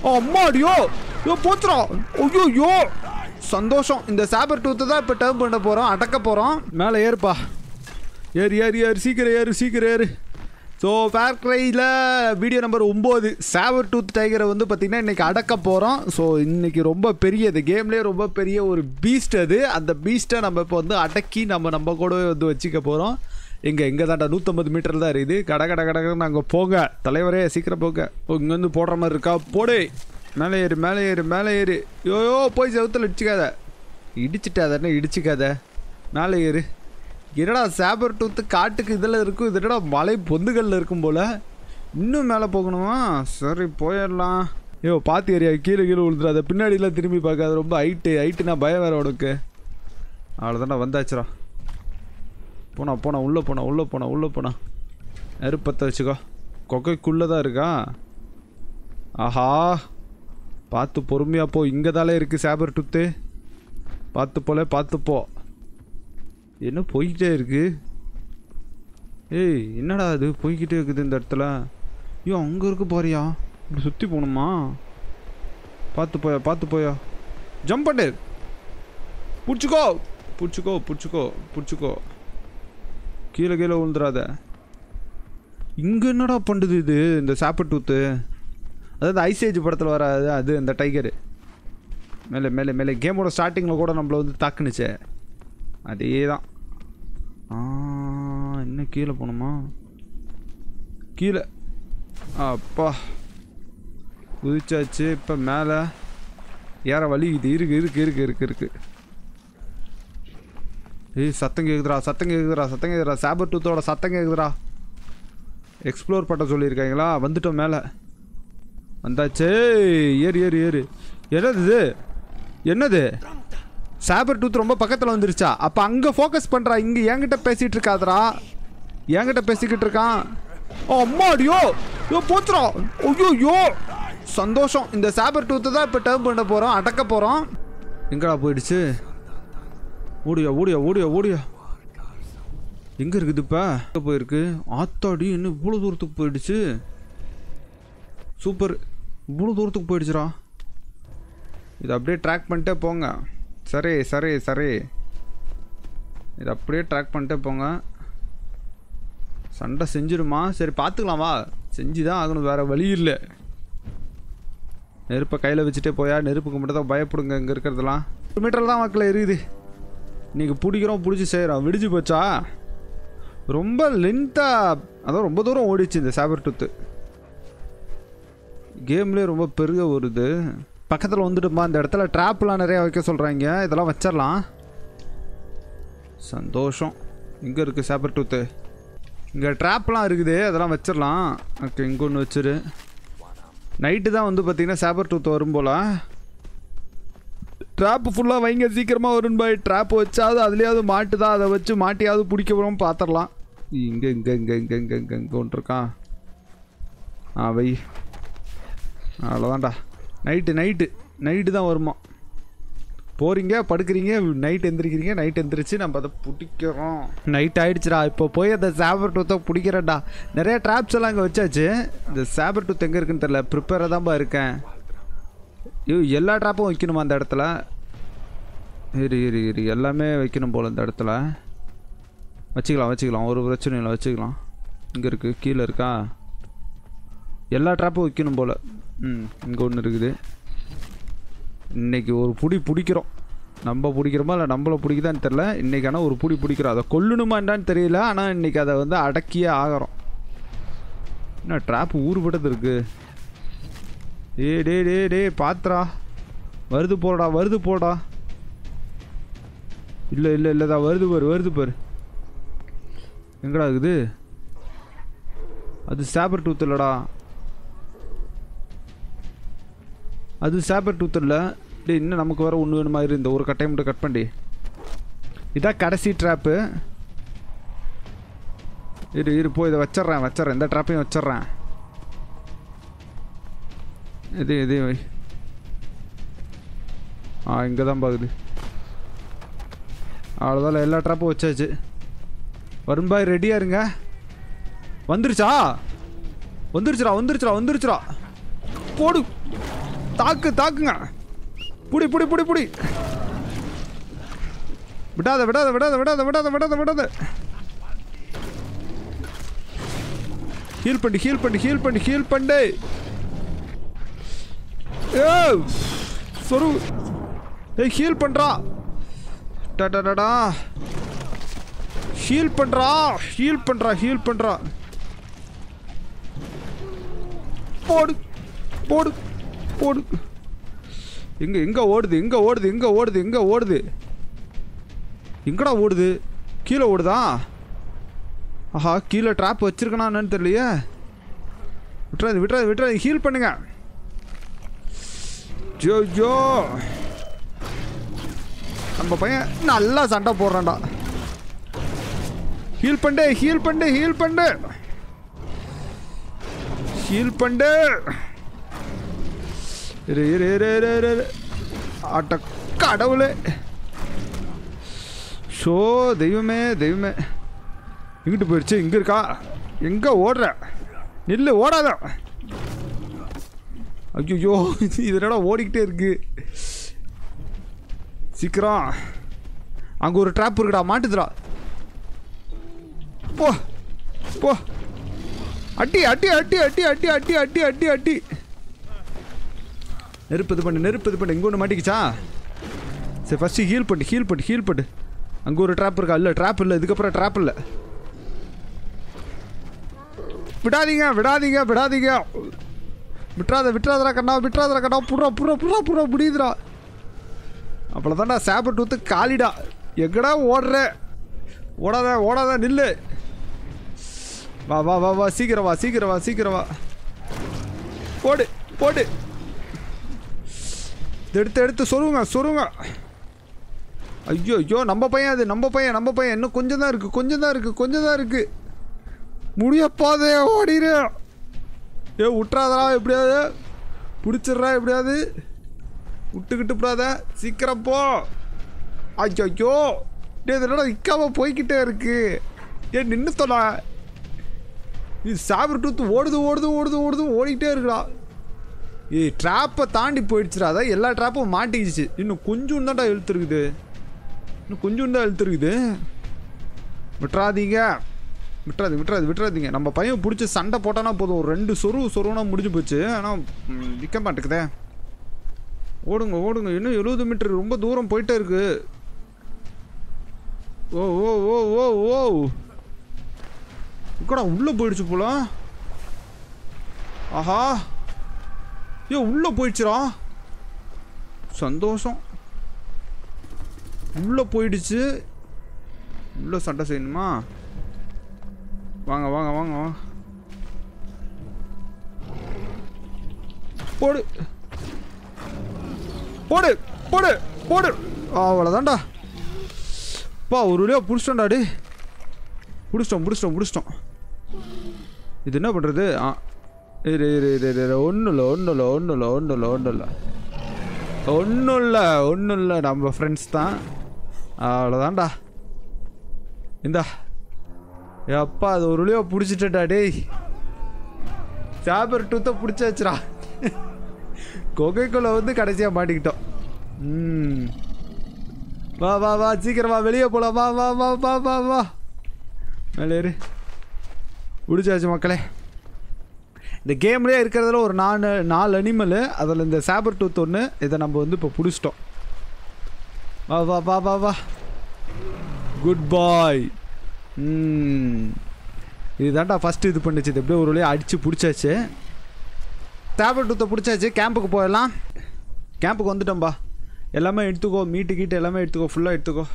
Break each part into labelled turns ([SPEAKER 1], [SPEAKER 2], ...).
[SPEAKER 1] அம்மாடியோ ஐயோ போச்சுரா ஐயோ சந்தோஷம் இந்த சாபர் டூத்தை தான் இப்போ டேர்ம் பண்ண போகிறோம் அடக்க போகிறோம் மேலே ஏறுப்பா ஏறு ஏறு ஏறு சீக்கிரம் ஏறு சீக்கிரம் ஏறு ஸோ ஃபேர் க்ரையில் வீடியோ நம்பர் ஒம்பது சாவர் டூத் டைகரை வந்து பார்த்திங்கன்னா இன்றைக்கி அடக்க போகிறோம் ஸோ இன்றைக்கி ரொம்ப பெரிய இந்த கேம்லேயே ரொம்ப பெரிய ஒரு பீஸ்ட் அது அந்த பீஸ்ட்டை நம்ம இப்போ வந்து அடக்கி நம்ம நம்ம கூடவே வந்து வச்சுக்க போகிறோம் இங்கே இங்கே தாண்டா நூற்றம்பது மீட்டர் தான் இருக்குது கட கட கடன்னு அங்கே போங்க தலைவரே சீக்கிரம் போங்க ஓ இங்கேருந்து போடுற மாதிரி இருக்கா போடு மேலே ஏறு மேலே ஏறு மேலே ஏறு யோயோ போய் செவுத்தில் இடிச்சிக்காத இடிச்சிட்டாதானே இடிச்சிக்காத மேலே ஏறு என்னடா சாபர் டூத்து காட்டுக்கு இதில் இருக்கும் இது என்னடா மலை பொந்துகளில் இருக்கும் போல் இன்னும் மேலே போகணுமா சரி போயிடலாம் ஐயோ பார்த்து ஏரியா கீழே கீழே விழுந்துடாத பின்னாடிலாம் திரும்பி பார்க்காத ரொம்ப ஹைட்டு ஹைட்டு நான் பயம் வேறு உனக்கு அவ்வளோதான்டா வந்தாச்சுடா போனா போனா உள்ளே போனா உள்ளே போனா உள்ளே போனா நெருப்பத்தை வச்சுக்கோ கொகைக்குள்ளே தான் இருக்கா ஆஹா பார்த்து பொறுமையாக போ இங்கே தானே இருக்குது சேபர் டுத்து பார்த்து போல பார்த்து போ என்ன போய்கிட்டே இருக்கு ஏய் என்னடா அது போய்கிட்டே இருக்குது இந்த இடத்துல ஐயோ அங்கே இருக்கு பாரியா இப்படி சுற்றி போகணுமா பார்த்து போயா பார்த்து போயா ஜம்ப் பண்ணு பிடிச்சிக்கோ பிடிச்சிக்கோ பிடிச்சிக்கோ பிடிச்சிக்கோ கீழே கீழே விழுந்துடாத இங்கே என்னடா பண்ணுது இது இந்த சாப்பிட் டூத்து அதாவது ஐசேஜ் படத்தில் வர அது அது இந்த டைகரு மேலே மேலே மேலே கேமோட ஸ்டார்டிங்கில் கூட நம்மளை வந்து தாக்குனுச்சே அதே தான் ஆ இன்னும் கீழே போகணுமா கீழே அப்பா குதிச்சாச்சு இப்போ மேலே ஏற வழி இது இருக்கு இருக்கு இருக்கு இருக்கு இருக்கு ஏய் சத்தம் கேக்குதுடா சத்தம் கேக்குதுடா சத்தம் கேக்குதுடா சாபர் டூத்தோட சத்தம் கேக்குதுடா எக்ஸ்ப்ளோர் பண்ண சொல்லியிருக்காங்களா வந்துட்டோம் மேலே வந்தாச்சே ஏறு ஏறு ஏறு என்னது இது என்னது சாபர் டூத் ரொம்ப பக்கத்தில் வந்துருச்சா அப்போ அங்கே ஃபோக்கஸ் பண்ணுறா இங்கே என்கிட்ட பேசிகிட்டு இருக்காதடா என்கிட்ட பேசிக்கிட்டு இருக்கான் ஓ அம்மாடியோ ஐயோ போச்சுரா ஐயோ சந்தோஷம் இந்த சாபர் டூத்தை தான் இப்போ டேர்ம் பண்ண போகிறோம் அடக்க போகிறோம் எங்கடா போயிடுச்சு ஓடியா ஓடியா ஓடியா ஓடியா எங்கே இருக்குது இப்போ எங்கே போயிருக்கு ஆத்தாடி இன்னும் இவ்வளோ தூரத்துக்கு போயிடுச்சு சூப்பர் இவ்வளோ தூரத்துக்கு போயிடுச்சுடா இது அப்படியே ட்ராக் பண்ணிட்டே போங்க சரி சரி சரி இது அப்படியே ட்ராக் பண்ணிட்டே போங்க சண்டை செஞ்சிடுமா சரி பார்த்துக்கலாம் வா செஞ்சு தான் ஆகணும் வேறு வழி இல்லை நெருப்பை கையில் வச்சுட்டே போயா நெருப்புக்கு மட்டும் தான் பயப்படுங்க இங்கே இருக்கிறதெல்லாம் ஒரு மீட்டரில் தான் வாக்கில் இருக்குது இன்றைக்கி பிடிக்கிறோம் பிடிச்சி செய்கிறோம் விடிஞ்சு போச்சா ரொம்ப லென்த்தாக அதான் ரொம்ப தூரம் ஓடிச்சு இந்த சாபர் டூத்து கேம்லேயே ரொம்ப பெருக வருது பக்கத்தில் வந்துட்டுமா இந்த இடத்துல ட்ராப்லாம் நிறையா வைக்க சொல்கிறாங்க இதெல்லாம் வச்சிடலாம் சந்தோஷம் இங்கே இருக்குது சாப்பர் டூத்து இங்கே ட்ராப்லாம் இருக்குது அதெல்லாம் வச்சிடலாம் ஓகே இங்கே ஒன்று வச்சிரு நைட்டு தான் வந்து பார்த்தீங்கன்னா சாப்பர் டூத் வரும் போல் ட்ராப்பு ஃபுல்லாக வைங்க சீக்கிரமாக வரும் பாய் ட்ராப் வச்சாவது அதுலேயாவது மாட்டுதா அதை வச்சு மாட்டியாவது பிடிக்க வரும் பார்த்துடலாம் இங்கே இங்கே இங்கே இங்கே இங்கே இங்கே இங்கே ஒன்று இருக்கான் ஆ வை அவ்வளோதான்டா நைட்டு நைட்டு நைட்டு தான் வருமா போகிறீங்க படுக்கிறீங்க நைட் எந்திரிக்கிறீங்க நைட் எந்திரிச்சு நம்ம அதை பிடிக்கிறோம் நைட் ஆயிடுச்சுடா இப்போ போய் அந்த சாபர் டூத்தை பிடிக்கிறேன்டா நிறைய ட்ராப்ஸ் எல்லாம் இங்கே வச்சாச்சு இந்த சாபர் டூத் எங்கே இருக்குன்னு தெரில ப்ரிப்பேராக தான்ப்பா இருக்கேன் ஐயோ எல்லா ட்ராப்பும் வைக்கணுமா அந்த இடத்துல இரு இரு இரு எல்லாமே வைக்கணும் போல் இந்த இடத்துல வச்சுக்கலாம் வச்சுக்கலாம் ஒரு பிரச்சனையும் இல்லை வச்சுக்கலாம் இங்கே இருக்குது கீழே இருக்கா எல்லா ட்ராப்பும் வைக்கணும் போல் ம் இங்கே ஒன்று இருக்குது இன்றைக்கி ஒரு புடி பிடிக்கிறோம் நம்ம பிடிக்கிறோமா இல்லை நம்மளை பிடிக்குதான்னு தெரில இன்றைக்கி ஆனால் ஒரு புடி பிடிக்கிறோம் அதை கொல்லணுமா என்னன்னு தெரியல ஆனால் இன்றைக்கி அதை வந்து அடக்கியே ஆகிறோம் என்ன ட்ராப் ஊறுபட்டது இருக்குது ஏ டே டே டே பாத்துறா வருது போடா வருது போடா இல்லை இல்லை இல்லைதா வருது பாரு வருது பாரு எங்கடா இருக்குது அது சாப்பர் டூத் இல்லடா அது சாப்பர் டூத் இல்லை டேய் இன்னும் நமக்கு வர ஒன்று வேணுமா இரு இந்த ஒரு கட்டையை மட்டும் கட் பண்ணி இதான் கடைசி ட்ராப்பு இரு இரு போய் இதை வச்சிட்றேன் வச்சிட்றேன் இந்த ட்ராப்பையும் வச்சிட்றேன் இது இது வை ஆ இங்கே தான் பாக்குது அவ்வளோதான் எல்லா ட்ராப்பும் வச்சாச்சு வரும்பாய் ரெடியாக இருங்க வந்துருச்சா வந்துருச்சுடா வந்துருச்சுடா வந்துருச்சுடா போடு தாக்கு தாக்குங்க புடி புடி புடி புடி விடாத விடாத விடாத விடாத விடாத விடாத விடாத ஹீல் பண்ணி ஹீல் பண்ணி ஹீல் பண்ணி ஹீல் பண்ணு ஏ சொரு ஏய் ஹீல் பண்றா டடடடா ஹீல் பண்றா ஹீல் பண்றா ஹீல் பண்றா போடு போடு போடு எங்க எங்க ஓடுது எங்க ஓடுது எங்க ஓடுது எங்க ஓடுது எங்கடா ஓடுது கீழே ஓடுதா ஆஹா கீழே ட்ராப் வச்சிருக்கனா என்னன்னு தெரியலையே விட்டுறாது விட்டுறாது விட்டுறாது ஹீல் பண்ணுங்க ஜோ ஜோ நம்ம பையன் நல்லா சண்டை போடுறான்டா ஹீல் பண்ணு ஹீல் பண்ணு ஹீல் பண்ணு ஹீல் பண்ணு இரு இரு இரு இரு இரு இரு ஆட்ட கடவுளே ஷோ தெய்வமே தெய்வமே எங்கிட்டு போயிடுச்சு இங்கே இருக்கா எங்கே ஓடுற நில்லு ஓடாத ஐயோ இது என்னடா ஓடிக்கிட்டே இருக்கு சீக்கிரம் அங்கே ஒரு ட்ராப் இருக்குடா மாட்டுதுடா போ போ அட்டி அட்டி அட்டி அட்டி அட்டி அட்டி அட்டி அட்டி அட்டி நெருப்பு இது பண்ணு நெருப்பு இது பண்ணு இங்கே ஒன்று மாட்டிக்கிச்சா சரி ஃபஸ்ட்டு ஹீல் பண்ணு ஹீல் பண்ணு ஹீல் பண்ணு அங்கே ஒரு ட்ராப் இருக்கா இல்லை ட்ராப் இல்லை இதுக்கப்புறம் ட்ராப் இல்லை விடாதீங்க விடாதீங்க விடாதீங்க விட்டுறாத விட்டுறாதடா கண்ணா விட்டுறாதடா கண்ணா புறா புறா புறா புறா முடியுதுடா அவ்வளோதான்டா சேப்பர் டூத்து காலிடா எங்கடா ஓடுற ஓடாத ஓடாத நில்லு வா வா வா வா சீக்கிரம் வா சீக்கிரம் வா சீக்கிரம் வா போடு போடு இதை எடுத்து எடுத்து சொருங்க சொருங்க ஐயோ ஐயோ நம்ம பையன் அது நம்ம பையன் நம்ம பையன் இன்னும் கொஞ்சம் தான் இருக்குது கொஞ்சம் தான் இருக்குது கொஞ்சம் தான் இருக்குது முடியப்பாதே ஓடிடு ஏ விட்றாதடா எப்படியாவது பிடிச்சிட்றா எப்படியாவது விட்டுக்கிட்டு போடாத சீக்கிரம் போ ஐயோ ஐயோ டே இதனோட நிற்காம போய்கிட்டே இருக்கு ஏன் நின்று தொலை இது சாபர் டூத்து ஓடுது ஓடுது ஓடுது ஓடுது ஓடிக்கிட்டே இருக்குடா ஏய் ட்ராப்பை தாண்டி போயிடுச்சுடா அதான் எல்லா ட்ராப்பும் மாட்டிக்கிச்சு இன்னும் கொஞ்சம் தான்டா இழுத்துருக்குது இன்னும் கொஞ்சம் தான் இழுத்துருக்குது விட்டுறாதீங்க விட்டுறாது விட்டுறாது விட்டுறாதீங்க நம்ம பையன் பிடிச்சி சண்டை போட்டானா போதும் ஒரு ரெண்டு சொரு சொருனா முடிஞ்சு போச்சு ஆனால் விற்க மாட்டேக்குதே ஓடுங்க ஓடுங்க இன்னும் எழுபது மீட்டர் ரொம்ப தூரம் போயிட்டே இருக்கு ஓ ஓ ஓ ஓ ஓ இக்கடா உள்ளே போயிடுச்சு போல ஆஹா ஏ உள்ளே போயிடுச்சுடா சந்தோஷம் உள்ளே போயிடுச்சு உள்ளே சண்டை செய்யணுமா வாங்க வாங்க வாங்க வாங்க போடு போடு போடு போடு அவ்வளோதான்டா பா ஒரு வழியாக பிடிச்சிட்டோம்டா டே பிடிச்சிட்டோம் பிடிச்சிட்டோம் பிடிச்சிட்டோம் இது என்ன பண்ணுறது ஆ இரு இரு இரு இரு, இரு ஒன்றும் இல்லை ஒன்றும் இல்லை ஒன்றும் இல்லை ஒன்றும் இல்லை ஒன்றும் இல்லை ஒன்றும் இல்லை ஒன்றும் இல்லை நம்ம ஃப்ரெண்ட்ஸ் தான் அவ்வளோதான்டா இந்தா எப்பா அது ஒரு வழியாக பிடிச்சிட்டா டேய் சாப்பர் டூத்தை பிடிச்சாச்சுடா கொகைக்குள்ளே வந்து கடைசியாக மாட்டிக்கிட்டோம் ம் வா வா வா சீக்கிரம் வா வெளியே போகலாம் வா வா வா வா வா வா மேலே ஏறு பிடிச்சாச்சு மக்களே இந்த கேம்லேயே இருக்கிறதுல ஒரு நாலு நாலு அனிமலு அதில் இந்த சாபர் டூத் ஒன்று இதை நம்ம வந்து இப்போ பிடிச்சிட்டோம் வா வா வா வா வா குட் பாய் ம் இதுதான்டா ஃபஸ்ட்டு இது பண்ணுச்சு இது எப்படியோ ஒரு வழியாக அடித்து பிடிச்சாச்சு சாபர் டூத்தை பிடிச்சாச்சு கேம்புக்கு போயிடலாம் கேம்புக்கு வந்துட்டோம்பா எல்லாமே எடுத்துக்கோ மீட்டு கீட்டு எல்லாமே எடுத்துக்கோ ஃபுல்லாக எடுத்துக்கோ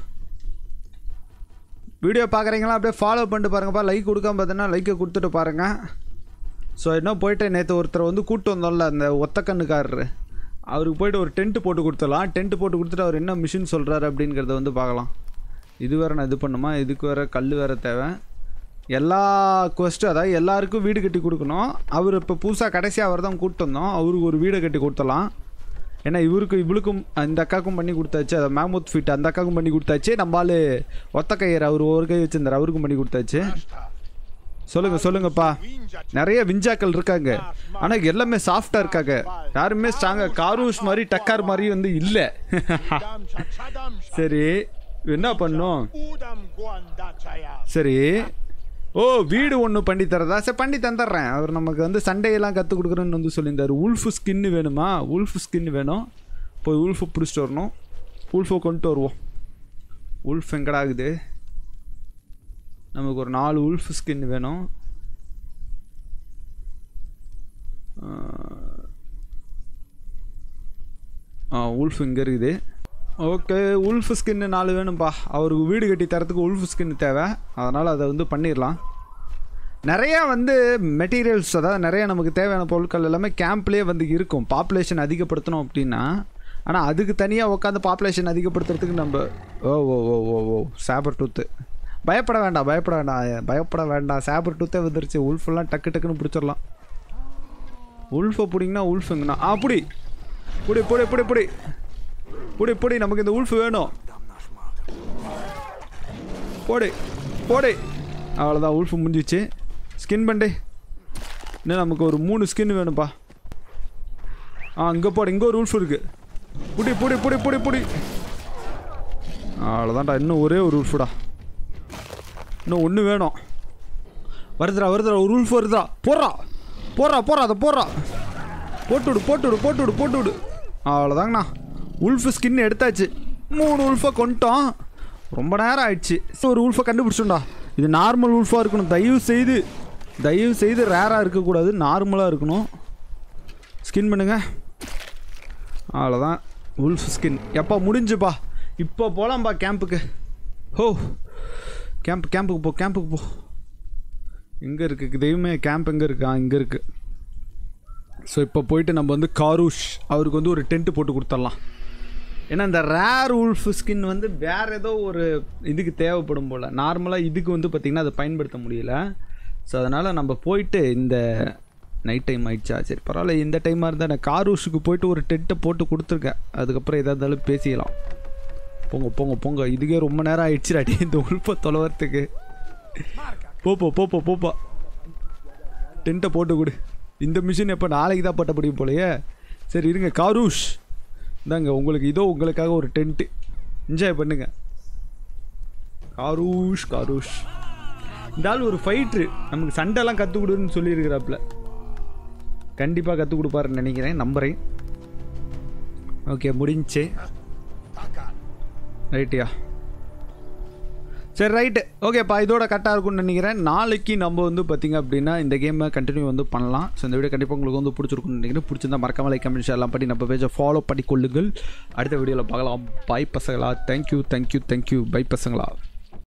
[SPEAKER 1] வீடியோ பார்க்குறீங்களா அப்படியே ஃபாலோ பண்ணிட்டு பாருங்கப்பா லைக் கொடுக்காம பார்த்தீங்கன்னா லைக்கை கொடுத்துட்டு பாருங்கள் ஸோ என்ன போயிட்டு நேற்று ஒருத்தர் வந்து கூப்பிட்டு வந்தோம்ல அந்த ஒத்த கண்ணுக்காரரு அவருக்கு போயிட்டு ஒரு டென்ட் போட்டு கொடுத்துடலாம் டென்ட் போட்டு கொடுத்துட்டு அவர் என்ன மிஷின் சொல்கிறாரு அப்படிங்கிறத வந்து பார்க்கலாம் இது வேறு நான் இது பண்ணுமா இதுக்கு வேறு கல் வேறு தேவை எல்லா கொஸ்ட்டு அதாவது எல்லாருக்கும் வீடு கட்டி கொடுக்கணும் அவர் இப்போ புதுசாக கடைசியாக அவர் தான் கூப்பிட்டு வந்தோம் அவருக்கு ஒரு வீடை கட்டி கொடுத்தலாம் ஏன்னா இவருக்கு இவளுக்கும் இந்த அக்காவுக்கும் பண்ணி கொடுத்தாச்சு அதை மேமூத் ஃபீட் அந்த அக்காவுக்கும் பண்ணி கொடுத்தாச்சு நம்ம ஆளு ஒத்த கையர் அவர் ஒரு கை வச்சிருந்தார் அவருக்கும் பண்ணி கொடுத்தாச்சு சொல்லுங்க சொல்லுங்கப்பா நிறைய விஞ்சாக்கள் இருக்காங்க ஆனால் எல்லாமே சாஃப்டாக இருக்காங்க யாருமே ஸ்ட்ராங்காக காரூஸ் மாதிரி டக்கார் மாதிரி வந்து இல்லை சரி என்ன பண்ணும் சரி ஓ வீடு ஒன்று பண்ணி தரதா சரி பண்ணி தந்துடுறேன் அவர் நமக்கு வந்து சண்டையெல்லாம் கற்றுக் கொடுக்குறேன்னு வந்து சொல்லியிருந்தார் உல்ஃபு ஸ்கின்னு வேணுமா உல்ஃபு ஸ்கின் வேணும் போய் உல்ஃபு பிடிச்சிட்டு வரணும் உல்ஃபை கொண்டு வருவோம் உல்ஃப் எங்கடா ஆகுது நமக்கு ஒரு நாலு உல்ஃப் ஸ்கின் வேணும் ஆ உல்ஃப் இங்கே இருக்குது ஓகே உல்ஃப் ஸ்கின்னு நாலு வேணும்ப்பா அவருக்கு வீடு கட்டி தரத்துக்கு உல்ஃப் ஸ்கின் தேவை அதனால் அதை வந்து பண்ணிடலாம் நிறையா வந்து மெட்டீரியல்ஸ் அதாவது நிறைய நமக்கு தேவையான பொருட்கள் எல்லாமே கேம்ப்லேயே வந்து இருக்கும் பாப்புலேஷன் அதிகப்படுத்தணும் அப்படின்னா ஆனால் அதுக்கு தனியாக உட்காந்து பாப்புலேஷன் அதிகப்படுத்துறதுக்கு நம்ம ஓ ஓ ஓ ஓ ஓ சாபர் டூத்து பயப்பட வேண்டாம் பயப்பட வேண்டாம் பயப்பட வேண்டாம் சாபர் டூத்தே வந்துருச்சு உல்ஃபெல்லாம் டக்கு டக்குன்னு பிடிச்சிடலாம் உல்ஃபை பிடிங்கன்னா உல்ஃபுங்கண்ணா ஆ புடி புடி புடி புடி புடி புடி புடி நமக்கு இந்த உல்ஃப் வேணும் போடு போடு அவ்வளோதான் உல்ஃப் முடிஞ்சிச்சு ஸ்கின் பண்ணு இன்னும் நமக்கு ஒரு மூணு ஸ்கின் வேணும்ப்பா ஆ இங்கே போடு இங்கே ஒரு உல்ஃப் இருக்கு புடி புடி புடி புடி புடி அவ்வளோதான்டா இன்னும் ஒரே ஒரு உல்ஃபுடா இன்னும் ஒன்று வேணும் வருதுடா வருதுடா ஒரு உல்ஃப் வருதா போடுறா போடுறா போடுறா அதை போடுறா போட்டு விடு போட்டு விடு போட்டு விடு போட்டு விடு அவ்வளோதாங்கண்ணா உல்ஃப் ஸ்கின் எடுத்தாச்சு மூணு உல்ஃபை கொண்டுட்டோம் ரொம்ப நேரம் ஆயிடுச்சு ஒரு உல்ஃபை கண்டுபிடிச்சோம்டா இது நார்மல் உல்ஃபாக இருக்கணும் தயவு செய்து தயவு செய்து ரேராக இருக்கக்கூடாது நார்மலாக இருக்கணும் ஸ்கின் பண்ணுங்க அவ்வளோதான் உல்ஃப் ஸ்கின் எப்போ முடிஞ்சுப்பா இப்போ போகலாம்ப்பா கேம்புக்கு ஹோ கேம்ப் கேம்புக்கு போ கேம்புக்கு போ எங்கே இருக்குது தெய்வமே கேம்ப் எங்கே இருக்கா இங்கே இருக்குது ஸோ இப்போ போயிட்டு நம்ம வந்து காரூஷ் அவருக்கு வந்து ஒரு டென்ட்டு போட்டு கொடுத்துடலாம் ஏன்னா இந்த ரேர் உல்ஃப் ஸ்கின் வந்து வேறு ஏதோ ஒரு இதுக்கு தேவைப்படும் போல் நார்மலாக இதுக்கு வந்து பார்த்திங்கன்னா அதை பயன்படுத்த முடியல ஸோ அதனால் நம்ம போயிட்டு இந்த நைட் டைம் ஆயிடுச்சா சரி பரவாயில்ல இந்த டைமாக இருந்தால் நான் காரூஷுக்கு போயிட்டு ஒரு டென்ட்டை போட்டு கொடுத்துருக்கேன் அதுக்கப்புறம் எதாக இருந்தாலும் பேசிக்கலாம் போங்க போங்க போங்க இதுக்கே ரொம்ப நேரம் ஆயிடுச்சுடாடி இந்த உல்ஃபை தொலைவறதுக்கு போப்போ போப்போ போப்பா டென்ட்டை போட்டு கொடு இந்த மிஷின் எப்போ நாளைக்கு தான் போட்ட முடியும் போலையே சரி இருங்க காரூஷ் இந்தாங்க உங்களுக்கு இதோ உங்களுக்காக ஒரு டென்ட்டு என்ஜாய் பண்ணுங்க காரூஷ் காரூஷ் இந்த ஆள் ஒரு ஃபைட்ரு நமக்கு சண்டைலாம் கற்றுக் கொடுன்னு சொல்லியிருக்கிறாப்புல கண்டிப்பாக கற்றுக் கொடுப்பாருன்னு நினைக்கிறேன் நம்புகிறேன் ஓகே முடிஞ்சு ரைட்டியா சரி ரைட்டு ஓகேப்பா இதோட கரெக்டாக இருக்கும்னு நினைக்கிறேன் நாளைக்கு நம்ம வந்து பார்த்திங்க அப்படின்னா இந்த கேமை கண்டினியூ வந்து பண்ணலாம் ஸோ இந்த வீடியோ கண்டிப்பாக உங்களுக்கு வந்து பிடிச்சிருக்கும்னு நினைக்கிறேன் பிடிச்சிருந்தா மறக்காம லைக் கமெண்ட் ஷேர்லாம் பண்ணி நம்ம பேஜை ஃபாலோ பண்ணி கொள்ளுங்கள் அடுத்த வீடியோவில் பார்க்கலாம் பை பசங்களா தேங்க்யூ தேங்க்யூ தேங்க்யூ பை பசங்களா